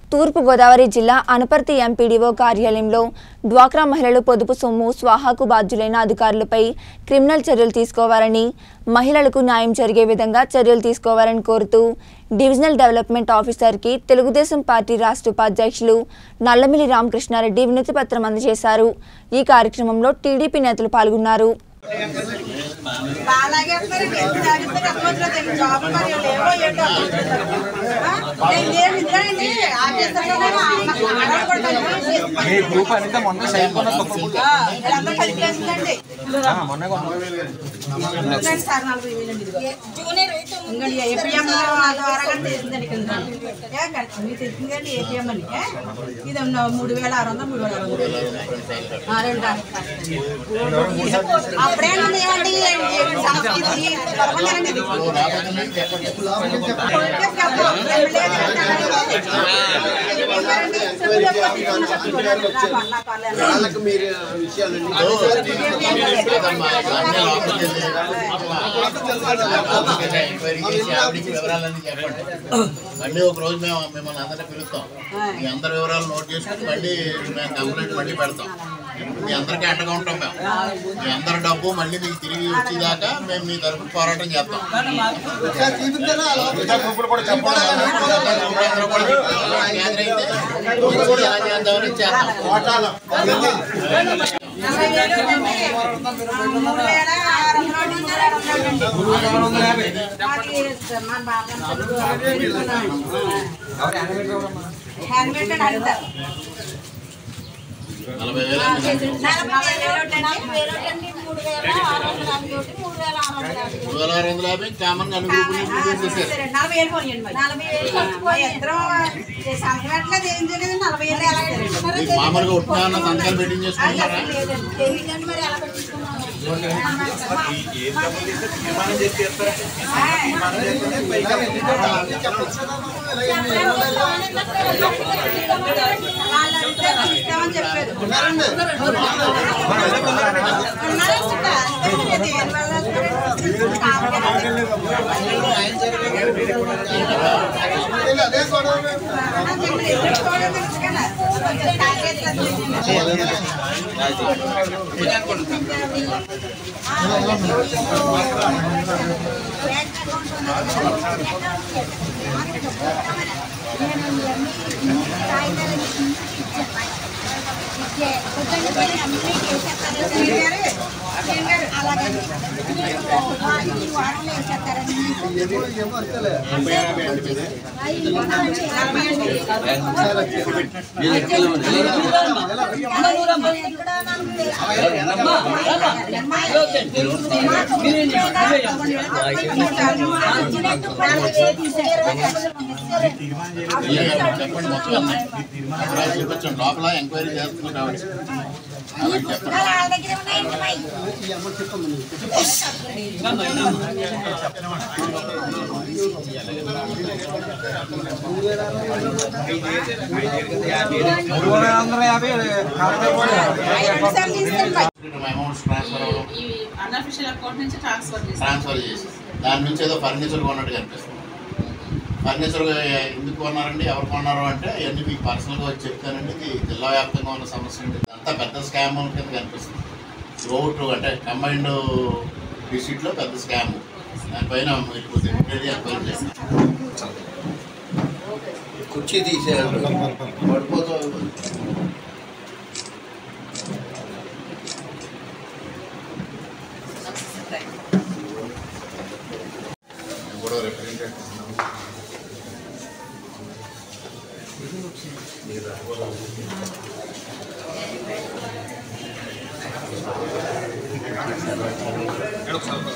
తూర్పుగోదావరి జిల్లా అనపర్తి ఎంపీడీఓ కార్యాలయంలో డ్వాక్రా మహిళలు పొదుపు సొమ్ము స్వాహాకు బాధ్యులైన అధికారులపై క్రిమినల్ చర్యలు తీసుకోవాలని మహిళలకు న్యాయం జరిగే విధంగా చర్యలు తీసుకోవాలని కోరుతూ డివిజనల్ డెవలప్మెంట్ ఆఫీసర్కి తెలుగుదేశం పార్టీ రాష్ట్ర ఉపాధ్యక్షులు నల్లమిల్లి రామకృష్ణారెడ్డి వినతి పత్రం అందజేశారు ఈ కార్యక్రమంలో టీడీపీ నేతలు పాల్గొన్నారు అలాగే మరి ఎందుకు తాగితే తప్పొచ్చులో తెలియదు. జాబ్ మరి లేవో ఏంటో ఆ? నేను ఏమి ఇద్దరండి. ఆఫీసర్లోనే నాకు ఆడకూడదని మీ గ్రూప్ అంతా మొన్న సైన్ కొన్న ఆ, వీళ్ళందరూ కలిపేసిందండి. మొన్న కొన్న ఇదిగోండి సార్ నలభై వేలండి ఇదిగో. ఇంకోటి ఏపీఎం ద్వారా కూడా తెలిసిందండి కింద. ఏ, కరెక్ట్. మీకు తెలిసిందండి ఏపీఎం అని ఏ? ఇది ఉన్న మూడు వేల ఆరు వందలు మూడు వేల ఆరు వందలు ఆ, రెండు రాష్ట్రాలు. అప్పుడేనండి ఏమండి సంస్థ ఇది పదకొండేనండి ఇది. కొలిటేసి చెప్తాం. ఎమ్మెల్యే వాళ్ళకి మీరు విషయాలన్నీ మళ్ళీ ఒక రోజు మేము మిమ్మల్ని అందరినీ పిలుస్తాం మీ అందరి వివరాలు నోట్ చేసుకుని మళ్ళీ మేము కంప్లైంట్ మళ్ళీ పెడతాం మీ అందరికీ అండగా ఉంటాం మేము మీ అందరి డబ్బు మళ్ళీ మీకు తిరిగి వచ్చేదాకా మేము మీ తరఫున పోరాటం చేస్తాం గ్రూపులు కూడా చెప్పాలి అందరూ కూడా గ్యాదర్ అయితే వచ్చి ఎలా చేద్దామని చేస్తాం నలభై వేలు ఉందండి. మూడు వేల ఆరు వందలు, మూడు వేల ఆరు వందలు అండి. మాది మన బాబు హ్యాండ్మేడ్ అని అడుగుతారు నలభై వేలు నలభై వేలు ఉందండి. మూడు వేల ఆరు వందల యాభై కామన్ అన్ని గ్రూపులు చేసేసారు సరే, నలభై వేలు పోనీయండి మరి. మా ఇద్దరం సంతకం పెట్టలేదు, ఏం చేయలేదు, నలభై వేలు ఎలా ఇస్తారు? మీకు మామూలుగా ఉట్టిన సంతకాలు మీటింగ్ చేసుకుంటున్నారా వాళ్ళంతా ఇస్తామని చెప్పారు ఉన్నారండి ఇక్కడ. అంతే ఇది. అదే గొడవ ఏమో అంతేలే చెప్పండి మొత్తం అన్నీ. వివరాలు చూపించండి లోపల ఎంక్వైరీ చేస్తున్నాం కాబట్టి అవి చెప్పండి ఈ అమ్మ చెప్పండి మూడు వందల వందల యాభై నలభై కూడా అమౌంట్స్ ట్రాన్స్ఫర్ అవ్వడం ఈ అన్అఫిషియల్ అకౌంట్ నుంచి ట్రాన్స్ఫర్ చేస్తాం ట్రాన్స్ఫర్ చేసి దాని నుంచి ఏదో ఫర్నిచర్ కొన్నట్టు కనిపిస్తుంది ఫర్నిచర్ ఎందుకు కొన్నారండి ఎవరు కొన్నారు అంటే అవన్నీ మీకు పర్సనల్గా వచ్చి చెప్తానండి ఇది జిల్లా వ్యాప్తంగా ఉన్న సమస్య అండి అంతా పెద్ద స్కామ్ కింద కనిపిస్తుంది రోడ్ అంటే కంబైన్డ్ డిస్ట్రిక్ట్లో పెద్ద స్కామ్ దానిపైన మీరు కొద్దిగా ఇమ్మీడియట్గా ఎంక్వైరీ చేస్తాం కుర్చీ తీసేయాలి పడిపోతూ నేను కూడా రిప్రజెంటేటివ్ ఇస్తున్నాను.